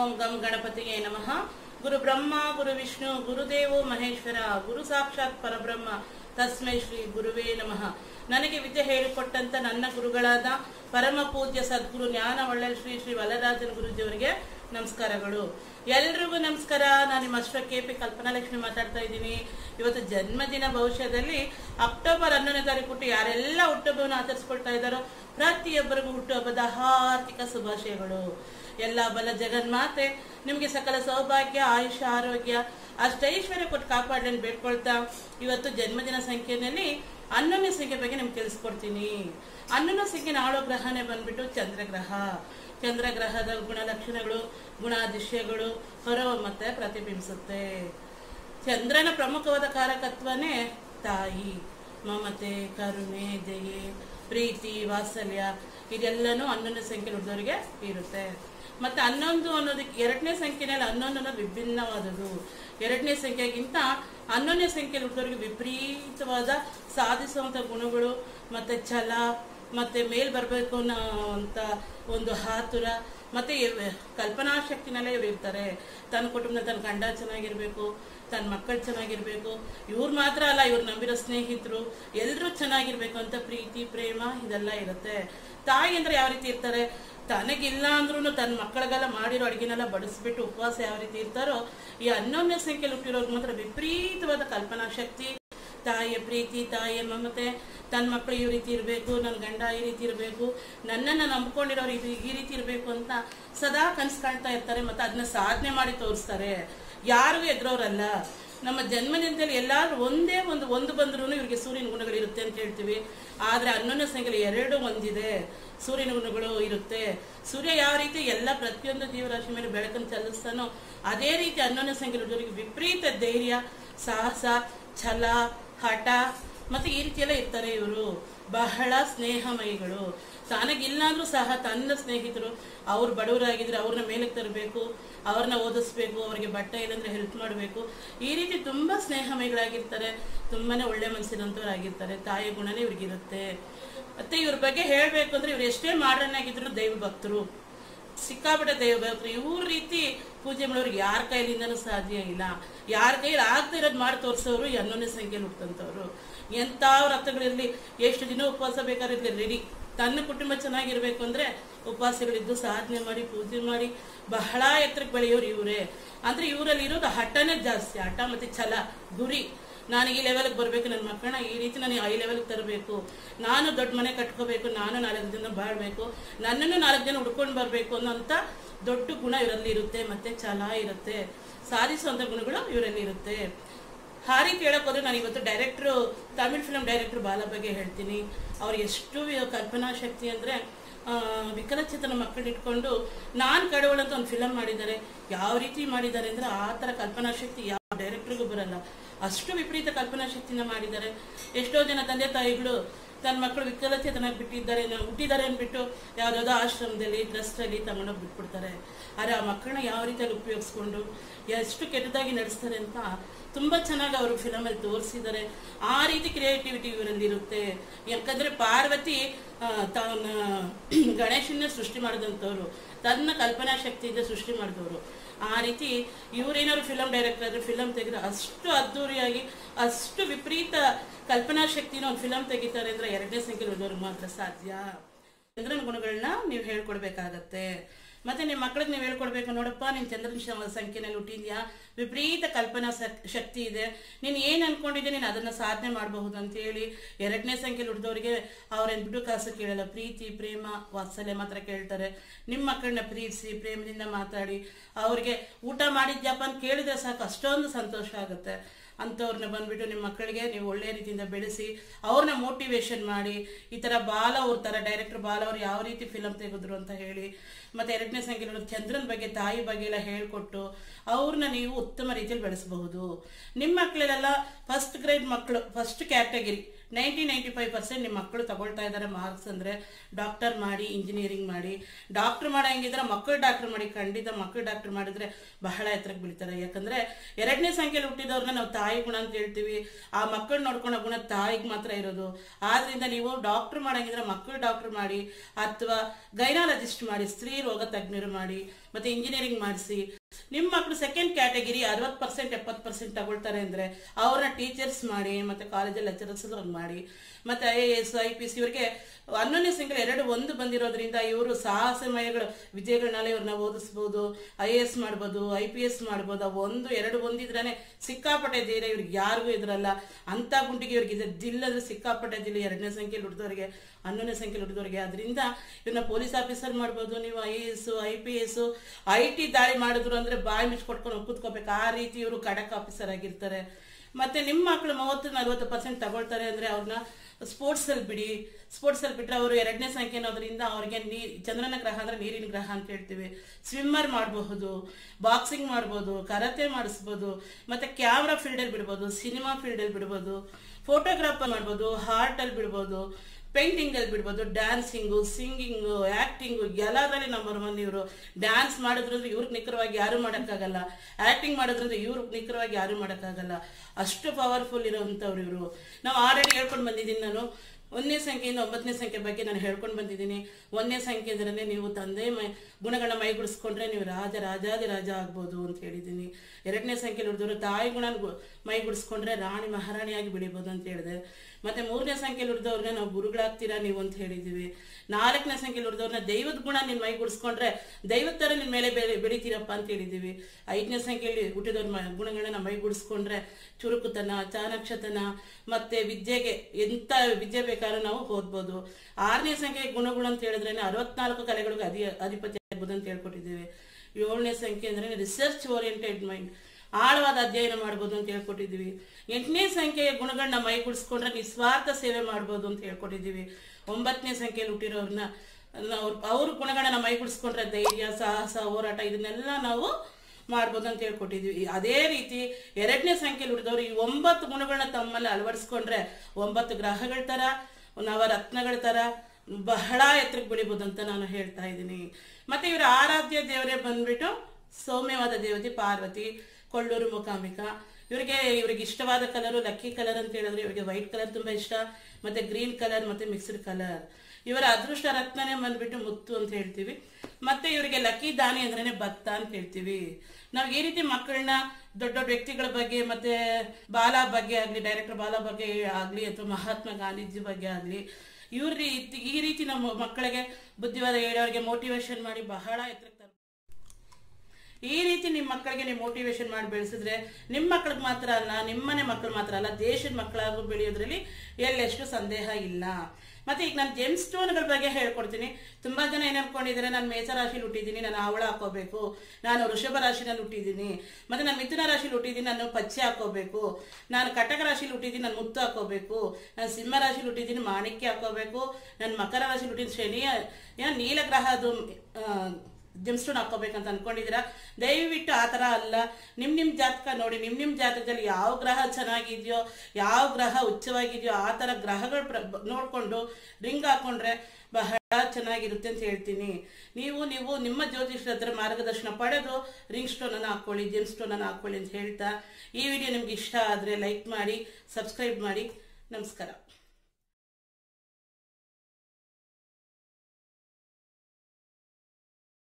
ಓಂ ಗಂ ಗಣಪತಿಗೆ ನಮಃ ಗುರು ಬ್ರಹ್ಮ ಗುರು ವಿಷ್ಣು ಗುರುದೇವೋ ಮಹೇಶ್ವರ ಗುರು ಸಾಕ್ಷಾತ್ ಪರಬ್ರಹ್ಮ ತಸ್ಮೈ ಶ್ರೀ ಗುರುವೇ ನಮಃ ನನಗೆ ವಿದ್ಯೆ ಹೇಳಿಕೊಟ್ಟಂತ ನನ್ನ ಗುರುಗಳಾದ ಪರಮ ಪೂಜ್ಯ ಸದ್ಗುರು ಜ್ಞಾನ ಒಳ್ಳೆಯ ಶ್ರೀ ಶ್ರೀ ವಲ್ಲರಾಜನ್ ಗುರುಜಿಯವರಿಗೆ ನಮಸ್ಕಾರಗಳು ಎಲ್ರಿಗೂ ನಮಸ್ಕಾರ ನಾನು ನಿಮ್ಮ ಅಶ್ವ ಕೆ ಪಿ ಕಲ್ಪನಾ ಲಕ್ಷ್ಮಿ ಮಾತಾಡ್ತಾ ಇದ್ದೀನಿ ಇವತ್ತು ಜನ್ಮದಿನ ಭವಿಷ್ಯದಲ್ಲಿ ಅಕ್ಟೋಬರ್ ಹನ್ನೊಂದನೇ ತಾರೀಕು ಹುಟ್ಟು ಯಾರೆಲ್ಲ ಹುಟ್ಟುಹಬ್ಬವನ್ನು ಆಚರಿಸ್ಕೊಳ್ತಾ ಇದ್ದಾರೋ ಪ್ರತಿಯೊಬ್ಬರಿಗೂ ಹುಟ್ಟುಹಬ್ಬದ ಹಾರ್ದಿಕ ಶುಭಾಶಯಗಳು ಎಲ್ಲ ಬಲ ಜಗನ್ಮಾತೆ ನಿಮಗೆ ಸಕಲ ಸೌಭಾಗ್ಯ ಆಯುಷ್ಯ ಆರೋಗ್ಯ ಅಷ್ಟೈಶ್ವರ್ಯ ಕೊಟ್ಟು ಕಾಪಾಡಲಿ ಅಂತ ಬೇಡ್ಕೊಳ್ತಾ ಇವತ್ತು ಜನ್ಮದಿನ ಸಂಖ್ಯೆಯಲ್ಲಿ ಹನ್ನೊಂದನೇ ಸಂಖ್ಯೆ ಬಗ್ಗೆ ನಿಮ್ಗೆ ತಿಳಿಸ್ಕೊಡ್ತೀನಿ ಹನ್ನೊಂದನೇ ಸಂಖ್ಯೆ ಆಳೋ ಗ್ರಹನೇ ಬಂದ್ಬಿಟ್ಟು ಚಂದ್ರಗ್ರಹ ಚಂದ್ರಗ್ರಹದ ಗುಣಲಕ್ಷಣಗಳು ಗುಣಾದಿಶ್ಯಗಳು ಹೊರಹೊಮ್ಮತ್ತೆ ಪ್ರತಿಬಿಂಬಿಸುತ್ತೆ ಚಂದ್ರನ ಪ್ರಮುಖವಾದ ಕಾರಕತ್ವನೇ ತಾಯಿ ಮಮತೆ ಕರುಣೆ ದಯೆ ಪ್ರೀತಿ ವಾತ್ಸಲ್ಯ ಇದೆಲ್ಲನೂ ಹನ್ನೊಂದನೇ ಸಂಖ್ಯೆ ಹುಟ್ಟಿದವರಿಗೆ ಇರುತ್ತೆ ಮತ್ತೆ ಹನ್ನೊಂದು ಅನ್ನೋದಕ್ಕೆ ಎರಡನೇ ಸಂಖ್ಯೆನಲ್ಲಿ ಹನ್ನೊಂದು ಅನ್ನೋದು ವಿಭಿನ್ನವಾದದ್ದು ಎರಡನೇ ಸಂಖ್ಯೆಗಿಂತ ಹನ್ನೊಂದನೇ ಸಂಖ್ಯೆಯಲ್ಲಿ ಹುಟ್ಟಿದವರಿಗೆ ವಿಪರೀತವಾದ ಸಾಧಿಸುವಂತ ಗುಣಗಳು ಮತ್ತೆ ಛಲ ಮತ್ತೆ ಮೇಲ್ ಬರಬೇಕು ಅನ್ನೋ ಅಂತ ಒಂದು ಹಾತುರ ಮತ್ತೆ ಇವ್- ಕಲ್ಪನಾ ಶಕ್ತಿನಲ್ಲೇ ಇವ್ರು ಇರ್ತಾರೆ ತನ್ನ ಕುಟುಂಬದ ತನ್ನ ಗಂಡ ಚೆನ್ನಾಗಿರ್ಬೇಕು ತನ್ನ ಮಕ್ಕಳು ಚೆನ್ನಾಗಿರ್ಬೇಕು ಇವ್ರು ಮಾತ್ರ ಅಲ್ಲ ಇವ್ರು ನಂಬಿರೋ ಸ್ನೇಹಿತರು ಎಲ್ಲರೂ ಚೆನ್ನಾಗಿರ್ಬೇಕು ಅಂತ ಪ್ರೀತಿ ಪ್ರೇಮ ಇದೆಲ್ಲ ಇರುತ್ತೆ ತಾಯಿ ಅಂದ್ರೆ ಯಾವ ರೀತಿ ಇರ್ತಾರೆ ತನಗಿಲ್ಲ ಅಂದ್ರೂ ತನ್ನ ಮಕ್ಕಳಿಗೆಲ್ಲ ಮಾಡಿರೋ ಅಡುಗೆನೆಲ್ಲ ಬಡಿಸ್ಬಿಟ್ಟು ಉಪವಾಸ ಯಾವ ರೀತಿ ಇರ್ತಾರೋ ಈ ಹನ್ನೊಂದನೇ ಸಂಖ್ಯೆಯಲ್ಲಿ ಹುಟ್ಟಿರೋರ್ಗೆ ಮಾತ್ರ ವಿಪರೀತವಾದ ಕಲ್ಪನಾ ಶಕ್ತಿ ತಾಯಿಯ ಪ್ರೀತಿ ತಾಯಿಯ ಮಮತೆ ತನ್ನ ಮಕ್ಕಳು ಈ ರೀತಿ ಇರಬೇಕು ನನ್ನ ಗಂಡ ಈ ರೀತಿ ಇರಬೇಕು ನನ್ನನ್ನು ನಂಬ್ಕೊಂಡಿರೋರು ಇದು ಈ ರೀತಿ ಇರಬೇಕು ಅಂತ ಸದಾ ಕನಸು ಕಾಣ್ತಾ ಇರ್ತಾರೆ ಮತ್ತು ಅದನ್ನ ಸಾಧನೆ ಮಾಡಿ ತೋರಿಸ್ತಾರೆ ಯಾರಿಗೂ ಎದುರೋರಲ್ಲ ನಮ್ಮ ಜನ್ಮದಿನದಲ್ಲಿ ಎಲ್ಲಾದ್ರೂ ಒಂದೇ ಒಂದು ಒಂದು ಬಂದ್ರೂ ಇವ್ರಿಗೆ ಸೂರ್ಯನ ಗುಣಗಳಿರುತ್ತೆ ಅಂತ ಹೇಳ್ತೀವಿ ಆದರೆ ಹನ್ನೊಂದನೇ ಸಂಖ್ಯೆಯಲ್ಲಿ ಎರಡು ಒಂದಿದೆ ಸೂರ್ಯನ ಗುಣಗಳು ಇರುತ್ತೆ ಸೂರ್ಯ ಯಾವ ರೀತಿ ಎಲ್ಲ ಪ್ರತಿಯೊಂದು ಜೀವರಾಶಿ ಮೇಲೆ ಬೆಳಕನ್ನು ಚೆಲ್ಲಿಸ್ತಾನೋ ಅದೇ ರೀತಿ ಹನ್ನೊಂದನೇ ಸಂಖ್ಯೆಯಲ್ಲಿ ವಿಪರೀತ ಧೈರ್ಯ ಸಾಹಸ ಛಲ ಹಠ ಮತ್ತೆ ಈ ರೀತಿ ಎಲ್ಲ ಇರ್ತಾರೆ ಇವರು ಬಹಳ ಸ್ನೇಹಮಯಿಗಳು ತನಗಿಲ್ಲ ಅಂದ್ರೂ ಸಹ ತನ್ನ ಸ್ನೇಹಿತರು ಅವ್ರು ಬಡವರಾಗಿದ್ರೆ ಅವ್ರನ್ನ ಮೇಲಕ್ಕೆ ತರಬೇಕು ಅವ್ರನ್ನ ಓದಿಸ್ಬೇಕು ಅವ್ರಿಗೆ ಬಟ್ಟೆ ಇಲ್ಲಂದ್ರೆ ಹೆಲ್ಪ್ ಮಾಡಬೇಕು ಈ ರೀತಿ ತುಂಬಾ ಸ್ನೇಹಮಯಿಗಳಾಗಿರ್ತಾರೆ ತುಂಬಾನೇ ಒಳ್ಳೆ ಮನಸ್ಸಿನಂತವರಾಗಿರ್ತಾರೆ ತಾಯಿ ಗುಣನೇ ಇವ್ರಿಗಿರುತ್ತೆ ಮತ್ತೆ ಇವ್ರ ಬಗ್ಗೆ ಹೇಳ್ಬೇಕು ಅಂದ್ರೆ ಇವ್ರು ಎಷ್ಟೇ ಮಾಡ್ರನ್ನಾಗಿದ್ರು ದೈವ ಭಕ್ತರು ಸಿಕ್ಕಾಪಟ್ಟೆ ದೈವ ಭಕ್ತರು ಇವ್ರ ರೀತಿ ಪೂಜೆ ಮಾಡೋರಿಗೆ ಯಾರ ಕೈಲಿಂದನೂ ಸಾಧ್ಯ ಇಲ್ಲ ಯಾರ ಕೈಲಿ ಆಗದೆ ಇರೋದು ಮಾಡಿ ತೋರಿಸೋರು ಈ ಹನ್ನೊಂದನೇ ಸಂಖ್ಯೆಯಲ್ಲಿ ಹುಟ್ಟಂತವ್ರು ಎಂಥ ವ್ರತಗಳಿರ್ಲಿ ಎಷ್ಟು ದಿನ ಉಪವಾಸ ಬೇಕಾದ್ರೆ ಇರ್ಲಿ ರೆಡಿ ತನ್ನ ಕುಟುಂಬ ಚೆನ್ನಾಗಿರ್ಬೇಕು ಅಂದ್ರೆ ಉಪವಾಸಗಳಿದ್ದು ಸಾಧನೆ ಮಾಡಿ ಪೂಜೆ ಮಾಡಿ ಬಹಳ ಎತ್ತರಕ್ಕೆ ಬೆಳೆಯೋರು ಇವರೇ ಅಂದ್ರೆ ಇವರಲ್ಲಿ ಇರೋದು ಹಠನೇ ಜಾಸ್ತಿ ಹಠ ಮತ್ತೆ ಛಲ ಗುರಿ ನಾನು ಈ ಲೆವೆಲ್ಗೆ ಬರಬೇಕು ನನ್ನ ಮಕ್ಕಳನ್ನ ಈ ರೀತಿ ನಾನು ಈ ಲೆವೆಲ್ಗೆ ತರಬೇಕು ನಾನು ದೊಡ್ಡ ಮನೆ ಕಟ್ಕೋಬೇಕು ನಾನು ನಾಲ್ಕು ಜನ ಬಾಳ್ಬೇಕು ನನ್ನನ್ನು ನಾಲ್ಕು ಜನ ಹುಡ್ಕೊಂಡು ಬರಬೇಕು ಅನ್ನೋಂಥ ದೊಡ್ಡ ಗುಣ ಇವರಲ್ಲಿ ಇರುತ್ತೆ ಮತ್ತೆ ಛಲ ಇರುತ್ತೆ ಸಾಧಿಸುವಂಥ ಗುಣಗಳು ಇವರಲ್ಲಿ ಇರುತ್ತೆ ಆ ರೀತಿ ಹೇಳಕ್ ಹೋದ್ರೆ ನಾನು ಇವತ್ತು ಡೈರೆಕ್ಟ್ರು ತಮಿಳ್ ಫಿಲ್ಮ್ ಡೈರೆಕ್ಟರ್ ಬಾಲ ಬಗ್ಗೆ ಹೇಳ್ತೀನಿ ಅವ್ರು ಎಷ್ಟು ಕಲ್ಪನಾ ಶಕ್ತಿ ಅಂದ್ರೆ ಆ, ವಿಕಲಚೇತನ ಮಕ್ಕಳು ಇಟ್ಕೊಂಡು ನಾನ್ ಕಡವಳ ಅಂತ ಒಂದು ಫಿಲಮ್ ಮಾಡಿದ್ದಾರೆ ಯಾವ ರೀತಿ ಮಾಡಿದ್ದಾರೆ ಅಂದ್ರೆ ಆ ತರ ಕಲ್ಪನಾ ಶಕ್ತಿ ಯಾವ ಡೈರೆಕ್ಟರ್ಗೂ ಬರಲ್ಲ ಅಷ್ಟು ವಿಪರೀತ ಕಲ್ಪನಾ ಶಕ್ತಿನ ಮಾಡಿದ್ದಾರೆ ಎಷ್ಟೋ ಜನ ತಂದೆ ತಾಯಿಗಳು ತನ್ನ ಮಕ್ಕಳು ವಿಕಲಚೇತನ ಬಿಟ್ಟಿದ್ದಾರೆ ನ- ಹುಟ್ಟಿದ್ದಾರೆ ಅಂದ್ಬಿಟ್ಟು ಯಾವ್ದಾವ್ದೋ ಆಶ್ರಮದಲ್ಲಿ ಟ್ರಸ್ಟಲ್ಲಿ ತಗೊಂಡೋಗಿ ಬಿಟ್ಬಿಡ್ತಾರೆ ಆದರೆ ಆ ಮಕ್ಕಳನ್ನ ಯಾವ ರೀತಿಯಲ್ಲಿ ಉಪಯೋಗಿಸ್ಕೊಂಡು ಎಷ್ಟು ಕೆಟ್ಟದಾಗಿ ನಡೆಸ್ತಾರೆ ಅಂತ ತುಂಬಾ ಚೆನ್ನಾಗಿ ಅವರು ಫಿಲಮಲ್ಲಿ ತೋರಿಸಿದ್ದಾರೆ ಆ ರೀತಿ ಕ್ರಿಯೇಟಿವಿಟಿ ಇವರಲ್ಲಿ ಇರುತ್ತೆ ಯಾಕಂದ್ರೆ ಪಾರ್ವತಿ ಆ, ತನ್ನ ಗಣೇಶನ ಸೃಷ್ಟಿ ಮಾಡಿದಂಥವ್ರು ತನ್ನ ಕಲ್ಪನಾ ಶಕ್ತಿಯಿಂದ ಸೃಷ್ಟಿ ಮಾಡಿದವರು ಆ ರೀತಿ ಇವರೇನಾದ್ರು ಫಿಲಮ್ ಡೈರೆಕ್ಟರ್ ಆದ್ರೆ ಫಿಲಮ್ ತೆಗೆದ್ರೆ ಅಷ್ಟು ಅದ್ದೂರಿಯಾಗಿ ಅಷ್ಟು ವಿಪರೀತ ಕಲ್ಪನಾ ಶಕ್ತಿನ ಒಂದು ಫಿಲಮ್ ತೆಗಿತಾರೆ ಅಂದ್ರೆ ಎರಡನೇ ಸಂಖ್ಯೆ ಉಳಿದವ್ರಿಗೆ ಮಾತ್ರ ಸಾಧ್ಯ ಚಂದ್ರನ ಗುಣಗಳನ್ನ ನೀವು ಹೇಳ್ಕೊಡ್ಬೇಕಾಗತ್ತೆ ಮತ್ತೆ ನಿಮ್ಮ ಮಕ್ಕಳಿಗೆ ನೀವು ಹೇಳ್ಕೊಡ್ಬೇಕು ನೋಡಪ್ಪ ನಿನ್ ಚಂದ್ರನ ಶ- ಸಂಖ್ಯೆನಲ್ಲಿ ಹುಟ್ಟಿದ್ಯಾ ವಿಪರೀತ ಕಲ್ಪನಾ ಸಕ್- ಶಕ್ತಿ ಇದೆ ನೀನು ಏನ್ ಅನ್ಕೊಂಡಿದ್ದೆ ನೀನು ಅದನ್ನ ಸಾಧನೆ ಮಾಡಬಹುದು ಅಂತ ಹೇಳಿ ಎರಡನೇ ಸಂಖ್ಯೆಯಲ್ಲಿ ಹುಟ್ಟಿದವರಿಗೆ ಅವ್ರೇನ್ ಬಿಡು ಕಾಸು ಕೇಳಲ್ಲ ಪ್ರೀತಿ ಪ್ರೇಮ ವಾತ್ಸಲ್ಯ ಮಾತ್ರ ಕೇಳ್ತಾರೆ ನಿಮ್ಮ ಮಕ್ಕಳನ್ನ ಪ್ರೀತಿಸಿ ಪ್ರೇಮದಿಂದ ಮಾತಾಡಿ ಅವ್ರಿಗೆ ಊಟ ಮಾಡಿದ್ಯಪ್ಪ ಅಂತ ಕೇಳಿದ್ರೆ ಸಾಕು ಅಷ್ಟೊಂದು ಸಂತೋಷ ಆಗುತ್ತೆ ಅಂಥವ್ರನ್ನ ಬಂದ್ಬಿಟ್ಟು ನಿಮ್ಮ ಮಕ್ಕಳಿಗೆ ನೀವು ಒಳ್ಳೆ ರೀತಿಯಿಂದ ಬೆಳೆಸಿ ಅವ್ರನ್ನ ಮೋಟಿವೇಶನ್ ಮಾಡಿ ಈ ಥರ ಬಾಲ ಅವ್ರ ಥರ ಡೈರೆಕ್ಟರ್ ಬಾಲ ಅವ್ರು ಯಾವ ರೀತಿ ಫಿಲಮ್ ತೆಗೆದ್ರು ಅಂತ ಹೇಳಿ ಮತ್ತೆ ಎರಡನೇ ಸಂಖ್ಯೆ ಚಂದ್ರನ ಬಗ್ಗೆ ತಾಯಿ ಬಗ್ಗೆ ಎಲ್ಲ ಹೇಳ್ಕೊಟ್ಟು ಅವ್ರನ್ನ ನೀವು ಉತ್ತಮ ರೀತಿಯಲ್ಲಿ ಬೆಳೆಸಬಹುದು ನಿಮ್ಮ ಮಕ್ಕಳೆಲ್ಲ ಫಸ್ಟ್ ಗ್ರೇಡ್ ಮಕ್ಕಳು first category ninety ninety five percent ನಿಮ್ಮ ಮಕ್ಕಳು ತಗೊಳ್ತಾ ಇದ್ದಾರೆ ಮಾರ್ಕ್ಸ್ ಅಂದರೆ ಡಾಕ್ಟರ್ ಮಾಡಿ ಇಂಜಿನಿಯರಿಂಗ್ ಮಾಡಿ ಡಾಕ್ಟರ್ ಮಾಡಂಗಿದ್ರೆ ಮಕ್ಕಳು ಡಾಕ್ಟರ್ ಮಾಡಿ ಖಂಡಿತ ಮಕ್ಕಳು ಡಾಕ್ಟರ್ ಮಾಡಿದ್ರೆ ಬಹಳ ಎತ್ತರಕ್ಕೆ ಬೀಳ್ತಾರೆ ಯಾಕಂದ್ರೆ ಎರಡನೇ ಸಂಖ್ಯೆಯಲ್ಲಿ ಹುಟ್ಟಿದವ್ರನ್ನ ನಾವು ತಾಯಿ ಗುಣ ಅಂತ ಹೇಳ್ತೀವಿ ಆ ಮಕ್ಕಳು ನೋಡ್ಕೊಳ್ಳೋ ಗುಣ ತಾಯಿಗೆ ಮಾತ್ರ ಇರೋದು ಆದ್ರಿಂದ ನೀವು ಡಾಕ್ಟರ್ ಮಾಡಂಗಿದ್ರೆ ಮಕ್ಕಳು ಡಾಕ್ಟರ್ ಮಾಡಿ ಅಥವಾ ಗೈನಾಲಜಿಸ್ಟ್ ಮಾಡಿ ಸ್ತ್ರೀ ರೋಗ ತಜ್ಞರು ಮಾಡಿ ಮತ್ತೆ ಇಂಜಿನಿಯರಿಂಗ್ ಮಾಡಿಸಿ ನಿಮ್ಮ ಮಕ್ಕಳು ಸೆಕೆಂಡ್ ಕ್ಯಾಟಗಿರಿ ಅರವತ್ತು ಪರ್ಸೆಂಟ್ ಎಪ್ಪತ್ತು ಪರ್ಸೆಂಟ್ ತಗೊಳ್ತಾರೆ ಅಂದ್ರೆ ಅವ್ರನ್ನ ಟೀಚರ್ಸ್ ಮಾಡಿ ಮತ್ತೆ ಕಾಲೇಜಲ್ಲಿ ಲೆಕ್ಚರರ್ಸ್ ಮಾಡಿ ಮತ್ತೆ I A S I P S ಇವರಿಗೆ ಹನ್ನೊಂದನೇ ಸಂಖ್ಯೆ ಎರಡು ಒಂದು ಬಂದಿರೋದ್ರಿಂದ ಇವರು ಸಾಹಸಮಯಗಳು ವಿಜಯಗಳನ್ನೆಲ್ಲ ಇವ್ರನ್ನ ಓದಿಸ್ಬೋದು ಐ ಎ ಎಸ್ ಮಾಡ್ಬೋದು ಐ ಪಿ ಎಸ್ ಮಾಡ್ಬೋದು ಆ ಒಂದು ಎರಡು ಒಂದಿದ್ರೇನೆ ಸಿಕ್ಕಾಪಟ್ಟೆ ಧೈರ್ಯ ಇವ್ರಿಗೆ ಯಾರಿಗೂ ಇದ್ರಲ್ಲ ಅಂತ ಗುಂಡಿಗೆ ಇವ್ರಿಗೆ ಇದೆ ದಿಲ್ಲದ್ರೆ ಸಿಕ್ಕಾಪಟ್ಟೆ ದಿಲ್ಲ ಎರಡನೇ ಸಂಖ್ಯೆಲಿ ಹುಟ್ಟಿದವರಿಗೆ ಹನ್ನೊಂದನೇ ಸಂಖ್ಯೆಲಿ ಹುಟ್ಟಿದವರಿಗೆ ಅದರಿಂದ ಇವ್ರನ್ನ ಪೊಲೀಸ್ ಆಫೀಸರ್ ಮಾಡ್ಬೋದು ನೀವು I A S I P S I T ದಾಳಿ ಮಾಡಿದ್ರು ಅಂದ್ರೆ ಬಾಯಿ ಮುಚ್ಕೊಟ್ಕೊಂಡು ಕೂತ್ಕೋಬೇಕು ಆ ರೀತಿ ಇವರು ಖಡಕ್ ಆಫೀಸರ್ ಆಗಿರ್ತಾರೆ ಮತ್ತೆ ನಿಮ್ಮ ಮಕ್ಕಳು ಮೂವತ್ತು ನಲ್ವತ್ತು ಪರ್ಸೆಂಟ್ ತಗೊಳ್ತಾರೆ ಅಂದ್ರೆ ಅವ್ರನ್ನ ಸ್ಪೋರ್ಟ್ಸ್ ಅಲ್ಲಿ ಬಿಡಿ ಸ್ಪೋರ್ಟ್ಸ್ ಅಲ್ಲಿ ಬಿಟ್ರೆ ಅವರು ಎರಡನೇ ಸಂಖ್ಯೆ ಅನ್ನೋದ್ರಿಂದ ಅವ್ರಿಗೆ ನೀ ಚಂದ್ರನ ಗ್ರಹ ಅಂದ್ರೆ ನೀರಿನ ಗ್ರಹ ಅಂತ ಹೇಳ್ತೀವಿ ಸ್ವಿಮ್ಮರ್ ಮಾಡಬಹುದು ಬಾಕ್ಸಿಂಗ್ ಮಾಡ್ಬೋದು ಕರಾತೆ ಮಾಡಿಸ್ಬೋದು ಮತ್ತೆ ಕ್ಯಾಮ್ರಾ ಫೀಲ್ಡಲ್ಲಿ ಬಿಡ್ಬೋದು ಸಿನಿಮಾ ಫೀಲ್ಡಲ್ಲಿ ಬಿಡ್ಬೋದು ಫೋಟೋಗ್ರಾಫರ್ ಮಾಡ್ಬೋದು ಹಾರ್ಟ್ ಅಲ್ಲಿ ಬಿಡ್ಬೋದು ಪೇಂಟಿಂಗ್ ಅಲ್ಲಿ ಬಿಡ್ಬೋದು ಡ್ಯಾನ್ಸಿಂಗು ಸಿಂಗಿಂಗು ಆಕ್ಟಿಂಗು ಎಲ್ಲದರಲ್ಲಿ ನಂಬರ್ ಒನ್ ಇವರು ಡ್ಯಾನ್ಸ್ ಮಾಡಿದ್ರಂದ್ರೆ ಇವ್ರಿಗೆ ನಿಖರವಾಗಿ ಯಾರು ಮಾಡೋಕ್ಕಾಗಲ್ಲ ಆಕ್ಟಿಂಗ್ ಮಾಡಿದ್ರಂದ್ರೆ ಇವ್ರಿಗೆ ನಿಖರವಾಗಿ ಯಾರು ಮಾಡೋಕ್ಕಾಗಲ್ಲ ಅಷ್ಟು ಪವರ್ಫುಲ್ ಇರೋವಂಥವ್ರು ಇವರು ನಾವು ಆಲ್ರೆಡಿ ಹೇಳ್ಕೊಂಡು ಬಂದಿದ್ದೀನಿ ನಾನು ಒಂದನೇ ಸಂಖ್ಯೆಯಿಂದ ಒಂಬತ್ತನೇ ಸಂಖ್ಯೆ ಬಗ್ಗೆ ನಾನು ಹೇಳ್ಕೊಂಡು ಬಂದಿದ್ದೀನಿ ಒಂದನೇ ಸಂಖ್ಯೆ ಅಂದ್ರೆ ನೀವು ತಂದೆ ಮೈ ಗುಣಗಳನ್ನ ಮೈಗೂಡಿಸ್ಕೊಂಡ್ರೆ ನೀವು ರಾಜ ರಾಜಾದಿ ರಾಜ ಆಗ್ಬೋದು ಅಂತ ಹೇಳಿದ್ದೀನಿ ಎರಡನೇ ಸಂಖ್ಯೆಯಲ್ಲಿ ಉಳಿದವರು ತಾಯಿ ಗುಣ ಮೈಗೂಡಿಸ್ಕೊಂಡ್ರೆ ರಾಣಿ ಮಹಾರಾಣಿಯಾಗಿ ಬೆಳಿಬೋದು ಅಂತ ಹೇಳಿದೆ ಮತ್ತೆ ಮೂರನೇ ಸಂಖ್ಯೆಯಲ್ಲಿ ಉಳಿದವ್ರನ್ನ ನಾವು ಗುರುಗಳಾಗ್ತೀರಾ ನೀವು ಅಂತ ಹೇಳಿದೀವಿ ನಾಲ್ಕನೇ ಸಂಖ್ಯೆಯಲ್ಲಿ ಉಳಿದವ್ರನ್ನ ದೈವದ ಗುಣ ನಿನ್ ಮೈಗೂಡಿಸ್ಕೊಂಡ್ರೆ ದೈವದ ತರ ನಿನ್ ಮೇಲೆ ಬೆಳೆ ಬೆಳಿತೀರಪ್ಪ ಅಂತ ಹೇಳಿದೀವಿ ಐದನೇ ಸಂಖ್ಯೆಯಲ್ಲಿ ಹುಟ್ಟಿದವ್ರ ಮ- ಗುಣಗಳನ್ನ ಮೈಗೂಡಿಸ್ಕೊಂಡ್ರೆ ಚುರುಕುತನ ಚಾಣಕ್ಷತನ ಮತ್ತೆ ವಿದ್ಯೆಗೆ ಎಂತ ವಿದ್ಯೆ ಬೇಕಾದ್ರೂ ನಾವು ಓದ್ಬೋದು ಆರನೇ ಸಂಖ್ಯೆ ಗುಣಗಳು ಅಂತ ಹೇಳಿದ್ರೆ ಅರವತ್ನಾಲ್ಕು ಕಲೆಗಳಿಗೆ ಅಧಿ ಅಧಿಪತಿ ಆಗ್ಬೋದು ಅಂತ ಹೇಳ್ಕೊಟ್ಟಿದ್ದೀವಿ ಏಳನೇ ಸಂಖ್ಯೆ ಅಂದ್ರೆ ರಿಸರ್ಚ್ ಓರಿಯೆಂಟೆಡ್ ಮೈಂಡ್ ಆಳವಾದ ಅಧ್ಯಯನ ಮಾಡ್ಬೋದು ಅಂತ ಹೇಳ್ಕೊಟ್ಟಿದ್ದೀವಿ ಎಂಟನೇ ಸಂಖ್ಯೆಯ ಗುಣಗಳನ್ನ ಮೈಗೂಡಿಸ್ಕೊಂಡ್ರೆ ನಿಸ್ವಾರ್ಥ ಸೇವೆ ಮಾಡ್ಬೋದು ಅಂತ ಹೇಳ್ಕೊಟ್ಟಿದ್ದೀವಿ ಒಂಬತ್ತನೇ ಸಂಖ್ಯೆಯಲ್ಲಿ ಹುಟ್ಟಿರೋರ್ನ ನಾವು ಅವ್ರ ಗುಣಗಳನ್ನ ಮೈಗೂಡಿಸ್ಕೊಂಡ್ರೆ ಧೈರ್ಯ ಸಾಹಸ ಹೋರಾಟ ಇದನ್ನೆಲ್ಲ ನಾವು ಮಾಡ್ಬೋದು ಅಂತ ಹೇಳ್ಕೊಟ್ಟಿದ್ವಿ ಅದೇ ರೀತಿ ಎರಡನೇ ಸಂಖ್ಯೆಯಲ್ಲಿ ಉಳಿದವರು ಈ ಒಂಬತ್ತು ಗುಣಗಳನ್ನ ತಮ್ಮಲ್ಲಿ ಅಳವಡಿಸ್ಕೊಂಡ್ರೆ ಒಂಬತ್ತು ಗ್ರಹಗಳ ತರ ನವರತ್ನಗಳ ತರ ಬಹಳ ಎತ್ತರಕ್ಕೆ ಬೆಳಿಬೋದು ಅಂತ ನಾನು ಹೇಳ್ತಾ ಇದ್ದೀನಿ ಮತ್ತೆ ಇವರ ಆರಾಧ್ಯ ದೇವರೇ ಬಂದ್ಬಿಟ್ಟು ಸೌಮ್ಯವಾದ ದೇವತೆ ಪಾರ್ವತಿ ಕೊಳ್ಳೂರು ಮುಖಾಂಬಿಕಾ ಇವರಿಗೆ ಇವರಿಗೆ ಇಷ್ಟವಾದ ಕಲರು ಲಕ್ಕಿ ಕಲರ್ ಅಂತ ಹೇಳಿದ್ರೆ ಇವರಿಗೆ ವೈಟ್ ಕಲರ್ ತುಂಬಾ ಇಷ್ಟ ಮತ್ತೆ ಗ್ರೀನ್ ಕಲರ್ ಮತ್ತೆ ಮಿಕ್ಸ್ಡ್ ಕಲರ್ ಇವರ ಅದೃಷ್ಟ ರತ್ನನೇ ಬಂದ್ಬಿಟ್ಟು ಮುತ್ತು ಅಂತ ಹೇಳ್ತೀವಿ ಮತ್ತೆ ಇವರಿಗೆ ಲಕ್ಕಿ ದಾನಿ ಅಂದ್ರೇನೆ ಭತ್ತ ಅಂತ ಹೇಳ್ತೀವಿ ನಾವು ಈ ರೀತಿ ಮಕ್ಕಳನ್ನ ದೊಡ್ಡ ದೊಡ್ಡ ವ್ಯಕ್ತಿಗಳ ಬಗ್ಗೆ ಮತ್ತೆ ಬಾಲ ಬಗ್ಗೆ ಆಗ್ಲಿ ಡೈರೆಕ್ಟರ್ ಬಾಲ ಬಗ್ಗೆ ಆಗ್ಲಿ ಅಥವಾ ಮಹಾತ್ಮ ಗಾಂಧೀಜಿ ಬಗ್ಗೆ ಆಗ್ಲಿ ಇವ್ರ ರೀತಿ ಈ ರೀತಿ ನಮ್ಮ ಮಕ್ಕಳಿಗೆ ಬುದ್ಧಿವಾದ ಹೇಳೋರಿಗೆ ಮೋಟಿವೇಶನ್ ಮಾಡಿ ಬಹಳ ಎತ್ತರಕ್ಕೆ ತರ್ಬೇಕು. ಈ ರೀತಿ ನಿಮ್ಮ ಮಕ್ಕಳಿಗೆ ನೀವು ಮೋಟಿವೇಶನ್ ಮಾಡಿ ಬೆಳೆಸಿದ್ರೆ ನಿಮ್ಮ ಮಕ್ಕಳಿಗೆ ಮಾತ್ರ ಅಲ್ಲ ನಿಮ್ಮನೆ ಮಕ್ಕಳು ಮಾತ್ರ ಅಲ್ಲ ದೇಶದ ಮಕ್ಕಳಾಗೂ ಬೆಳೆಯೋದ್ರಲ್ಲಿ ಎಲ್ಲೆಷ್ಟು ಸಂದೇಹ ಇಲ್ಲ ಮತ್ತೆ ಈಗ ನಾನು ಜೆಮ್ ಸ್ಟೋನ್ಗಳ ಬಗ್ಗೆ ಹೇಳ್ಕೊಡ್ತೀನಿ ತುಂಬಾ ಜನ ಏನ್ ಅನ್ಕೊಂಡಿದ್ದಾರೆ ನಾನು ಮೇಷ ರಾಶಿಲಿ ಹುಟ್ಟಿದ್ದೀನಿ ನಾನು ಅವಳ ಹಾಕೋಬೇಕು ನಾನು ವೃಷಭ ರಾಶಿನಲ್ಲಿ ಹುಟ್ಟಿದ್ದೀನಿ ಮತ್ತೆ ನಾನು ಮಿಥುನ ರಾಶಿಲಿ ಹುಟ್ಟಿದ್ದೀನಿ ನಾನು ಪಚ್ಚೆ ಹಾಕೋಬೇಕು ನಾನು ಕಟಕ ರಾಶಿಲಿ ಹುಟ್ಟಿದ್ದೀನಿ ನಾನು ಮುತ್ತು ಹಾಕೋಬೇಕು ನಾನು ಸಿಂಹ ರಾಶಿಲಿ ಹುಟ್ಟಿದ್ದೀನಿ ಮಾಣಿಕ್ಯ ಹಾಕೋಬೇಕು ನಾನು ಮಕರ ರಾಶಿಲಿ ಹುಟ್ಟಿದ್ದೀನಿ ಶನಿ ಏನೋ ನೀಲಗ್ರಹ ಅದು ಜಮ್ಸ್ಟೋನ್ ಹಾಕೋಬೇಕಂತ ಅನ್ಕೊಂಡಿದ್ದೀರಾ ದಯವಿಟ್ಟು ಆ ಥರ ಅಲ್ಲ ನಿಮ್ ನಿಮ್ ಜಾತಕ ನೋಡಿ ನಿಮ್ ನಿಮ್ ಜಾತಕದಲ್ಲಿ ಯಾವ ಗ್ರಹ ಚೆನ್ನಾಗಿದೆಯೋ ಯಾವ ಗ್ರಹ ಉಚ್ಚವಾಗಿದೆಯೋ ಆ ಥರ ಗ್ರಹಗಳು ಪ್ರ ನೋಡಿಕೊಂಡು ರಿಂಗ್ ಹಾಕೊಂಡ್ರೆ ಬಹಳ ಚೆನ್ನಾಗಿರುತ್ತೆ ಅಂತ ಹೇಳ್ತೀನಿ ನೀವು ನೀವು ನಿಮ್ಮ ಜ್ಯೋತಿಷ್ಯರ ಹತ್ರ ಮಾರ್ಗದರ್ಶನ ಪಡೆದು ರಿಂಗ್ ಸ್ಟೋನ್ ಅನ್ನು ಹಾಕೊಳ್ಳಿ ಜೆಮ್ ಸ್ಟೋನ್ ಅನ್ನು ಹಾಕೊಳ್ಳಿ ಅಂತ ಹೇಳ್ತಾ ಈ ವಿಡಿಯೋ ನಿಮ್ಗೆ ಇಷ್ಟ ಆದರೆ ಲೈಕ್ ಮಾಡಿ ಸಬ್ಸ್ಕ್ರೈಬ್ ಮಾಡಿ ನಮಸ್ಕಾರ